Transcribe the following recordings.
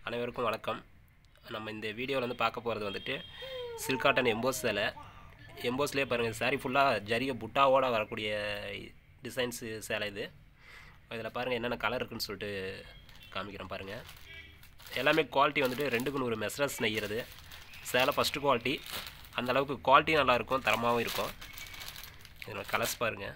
அனைவருக்கும் வணக்கம் நம்ம இந்த வீடியோவில் வந்து பார்க்க போகிறது வந்துட்டு சில்க் காட்டன் எம்போஸ் சேலை எம்போஸ்லேயே பாருங்கள் சாரி ஃபுல்லாக ஜரிய புட்டாவோட வரக்கூடிய டிசைன்ஸு சேலை இது இதில் பாருங்கள் என்னென்ன கலர் இருக்குன்னு சொல்லிட்டு காமிக்கிறேன் பாருங்கள் எல்லாமே குவாலிட்டி வந்துட்டு ரெண்டுக்கு நூறு மெசரஸ் நெய்கிறது சேலை ஃபஸ்ட்டு குவாலிட்டி அந்த அளவுக்கு குவாலிட்டியும் நல்லாயிருக்கும் தரமாகவும் இருக்கும் இதோட கலர்ஸ் பாருங்கள்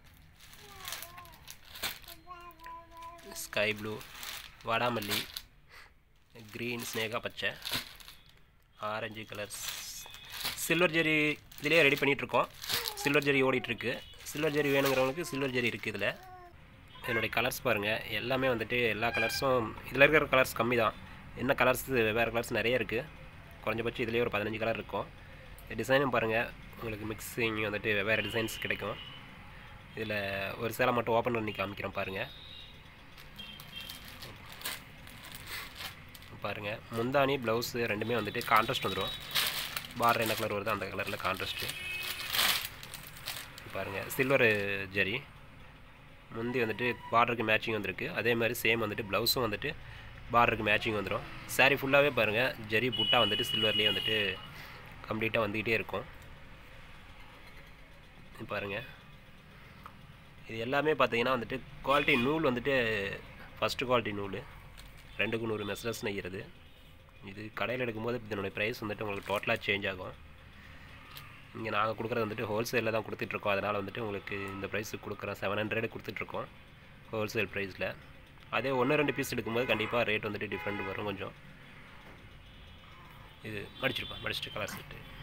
ஸ்கை ப்ளூ வாடாமல்லி க்ரீன் ஸ்னேகா பச்சை ஆரஞ்சு கலர்ஸ் சில்வர் ஜெரி இதிலே ரெடி பண்ணிகிட்ருக்கோம் சில்வர் ஜெரி ஓடிட்டுருக்கு சில்வர் ஜெரி வேணுங்கிறவங்களுக்கு சில்வர் ஜெரி இருக்குது இதில் என்னுடைய கலர்ஸ் பாருங்கள் எல்லாமே வந்துட்டு எல்லா கலர்ஸும் இதில் இருக்கிற கலர்ஸ் கம்மி தான் என்ன கலர்ஸ் வேறு கலர்ஸ் நிறைய இருக்குது குறைஞ்சபட்சம் இதுலேயே ஒரு பதினஞ்சு கலர் இருக்கும் டிசைனும் பாருங்கள் உங்களுக்கு மிக்ஸிங் வந்துட்டு வெவ்வேறு டிசைன்ஸ் கிடைக்கும் இதில் ஒரு சேலை மட்டும் ஓப்பன் பண்ணி காமிக்கிறேன் பாருங்கள் பாருங்கள் முந்தானி ப்ளவுஸு ரெண்டுமே வந்துட்டு கான்ட்ராஸ்ட் வந்துடும் பார்டர் என்ன கலர் வருதோ அந்த கலரில் கான்ட்ராஸ்ட்டு பாருங்கள் சில்வர் ஜரி முந்தி வந்துட்டு பார்டருக்கு மேட்சிங் வந்திருக்கு அதே மாதிரி சேம் வந்துட்டு ப்ளவுஸும் வந்துட்டு பார்டருக்கு மேட்சிங் வந்துடும் சாரீ ஃபுல்லாகவே பாருங்கள் ஜரி புட்டா வந்துட்டு சில்வர்லேயே வந்துட்டு கம்ப்ளீட்டாக வந்துக்கிட்டே இருக்கும் பாருங்கள் இது எல்லாமே பார்த்தீங்கன்னா வந்துட்டு குவாலிட்டி நூல் வந்துட்டு ஃபஸ்ட்டு குவாலிட்டி நூல் ரெண்டுக்கு நூறு மெசரஸ் நெய்கிறது இது கடையில் எடுக்கும்போது இதனுடைய ப்ரைஸ் வந்துட்டு உங்களுக்கு டோட்டலாக சேஞ்ச் ஆகும் இங்கே நாங்கள் கொடுக்குறது வந்துட்டு ஹோல்சேலில் தான் கொடுத்துட்ருக்கோம் அதனால் வந்துட்டு உங்களுக்கு இந்த ப்ரைஸுக்கு கொடுக்குறோம் செவன் ஹண்ட்ரட் கொடுத்துட்ருக்கோம் ஹோல்சேல் ப்ரைஸில் அதே ஒன்று ரெண்டு பீஸ் எடுக்கும்போது கண்டிப்பாக ரேட் வந்துட்டு டிஃப்ரெண்ட் வரும் கொஞ்சம் இது மடிச்சிருப்பா மடிச்சிட்டு கலர் செட்டு